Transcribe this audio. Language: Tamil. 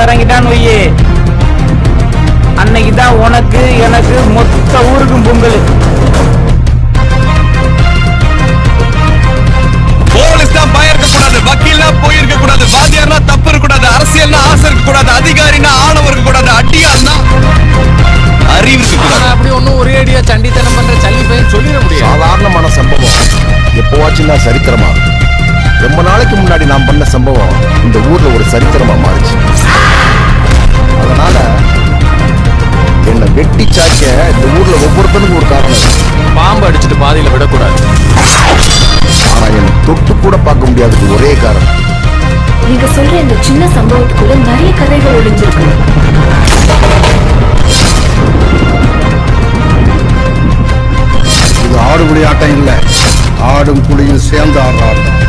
பொங்கல் இறங்கிட்டான்னு வையே அன்னைக்கு தான் உனக்கு எனக்கு மொத்த ஊருக்கும் பொங்கல் போலீஸ் தான் பயம் இருக்க கூடாது வக்கீல்னா போய் இருக்க கூடாது வாத்தியார்னா தப்பு இருக்க கூடாது அரசியல்னா ஆசை இருக்க கூடாது அதிகாரினா ஆணவம் இருக்க கூடாது அடியாள்னா அறிவு இருக்க கூடாது ஆனா அப்படி ஒண்ணும் ஒரே அடியா சண்டித்தனம் பண்ற சல்லி பையன் சொல்லிட முடியாது சாதாரணமான சம்பவம் எப்போவாச்சும் தான் சரித்திரமா ரொம்ப நாளைக்கு முன்னாடி நான் பண்ண சம்பவம் இந்த ஊர்ல ஒரு சரித்திரமா மாறுச்சு அதனால என்னை வெட்டி சாய்க்க இந்த ஊர்ல ஒவ்வொருத்தனுக்கும் ஒரு காரணம் இருக்கு. பாம்பு அடிச்சுட்டு பாதியில விடக்கூடாது ஆனா என்னை தொட்டு கூட பார்க்க முடியாததுக்கு ஒரே காரணம் நீங்க சொல்ற இந்த சின்ன சம்பவத்துக்குள்ள நிறைய கதைகள் ஒளிஞ்சிருக்கு இது ஆடு புலி ஆட்டம் இல்ல ஆடும் புலியும் சேர்ந்து ஆடுற ஆட்டம்